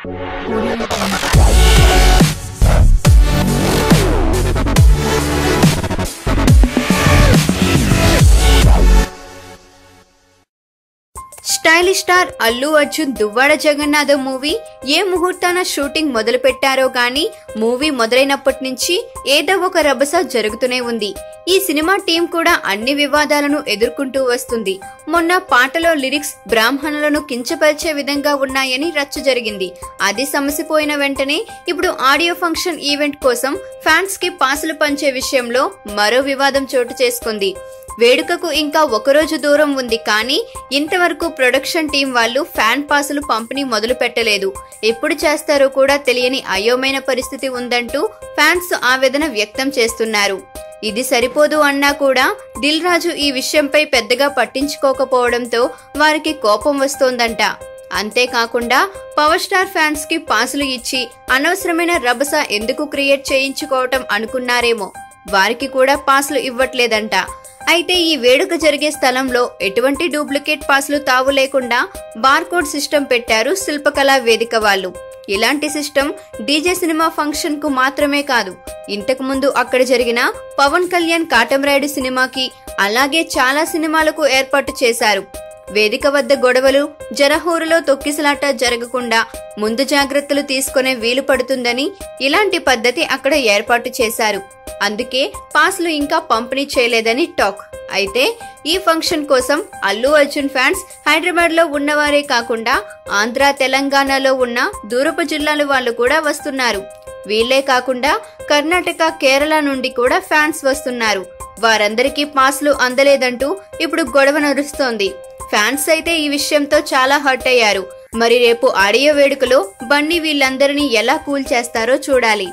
Stylish star Allu Arjun Duvvada Jagannatha movie ఏ ముహూర్తాన shooting మొదలు పెట్టారో గానీ మూవీ మొదలైనప్పటి నుంచి ఏదో ఒక రభస జరుగుతూనే ఉంది ఈ సినిమా టీం కూడా అన్ని వివాదాలను ఎదుర్కొంటూ వస్తుంది మొన్న పాటలో లిరిక్స్ బ్రాహ్మణులను కించపరిచే విధంగా ఉన్నాయని రచ్చ జరిగింది అది సమసిపోయిన వెంటనే ఇప్పుడు ఆడియో ఫంక్షన్ ఈవెంట్ కోసం ఫ్యాన్స్ కి పాసులు పంచే విషయంలో మరో వివాదం చోటు చేసుకుంది వేడుకకు ఇంకా ఒకరోజు దూరం ఉంది కానీ ఇంతవరకు ప్రొడక్షన్ టీం వాళ్ళు ఫ్యాన్ పాసులు పంపిణీ మొదలు పెట్టలేదు ఎప్పుడు చేస్తారో కూడా తెలియని అయోమైన పరిస్థితి ఉందంటూ ఫ్యాన్స్ ఆవేదన వ్యక్తం చేస్తున్నారు ఇది సరిపోదు అన్నా కూడా దిల్ రాజు ఈ విషయంపై పెద్దగా పట్టించుకోకపోవడంతో వారికి కోపం వస్తోందంట అంతేకాకుండా పవర్ స్టార్ ఫ్యాన్స్ కి పాసులు ఇచ్చి అనవసరమైన రభస ఎందుకు క్రియేట్ చేయించుకోవటం అనుకున్నారేమో వారికి కూడా పాసులు ఇవ్వట్లేదంట అయితే ఈ వేడుక జరిగే స్థలంలో ఎటువంటి డూప్లికేట్ పాసులు తావు లేకుండా బార్కోడ్ సిస్టమ్ పెట్టారు శిల్పకళా వేదిక వాళ్ళు ఇలాంటి సిస్టమ్ డీజే సినిమా ఫంక్షన్ కు మాత్రమే కాదు ఇంతకు ముందు అక్కడ జరిగిన పవన్ కళ్యాణ్ కాటమరాయుడు సినిమాకి అలాగే చాలా సినిమాలకు ఏర్పాటు చేశారు వేదిక వద్ద గొడవలు జరహూరులో తొక్కిసలాట జరగకుండా ముందు జాగ్రత్తలు తీసుకునే వీలు పడుతుందని ఇలాంటి పద్ధతి అక్కడ ఏర్పాటు చేశారు అందుకే పాస్లు ఇంకా పంపిణీ చేయలేదని టాక్ అయితే ఈ ఫంక్షన్ కోసం అల్లు అర్జున్ ఫ్యాన్స్ హైదరాబాద్ లో ఉన్నవారే కాకుండా ఆంధ్ర తెలంగాణలో ఉన్న దూరపు జిల్లాల వాళ్ళు కూడా వస్తున్నారు వీళ్ళే కాకుండా కర్ణాటక కేరళ నుండి కూడా ఫ్యాన్స్ వస్తున్నారు వారందరికీ పాస్లు అందలేదంటూ ఇప్పుడు గొడవ నడుస్తోంది ఫ్యాన్స్ అయితే ఈ విషయంతో చాలా హర్ట్ అయ్యారు మరి రేపు ఆడియో వేడుకలో బన్నీ వీళ్ళందరినీ ఎలా కూల్ చేస్తారో చూడాలి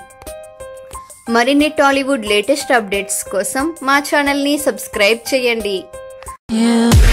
మరిన్ని టాలీవుడ్ లేటెస్ట్ అప్డేట్స్ కోసం మా ఛానల్ని సబ్స్క్రైబ్ చేయండి Yeah.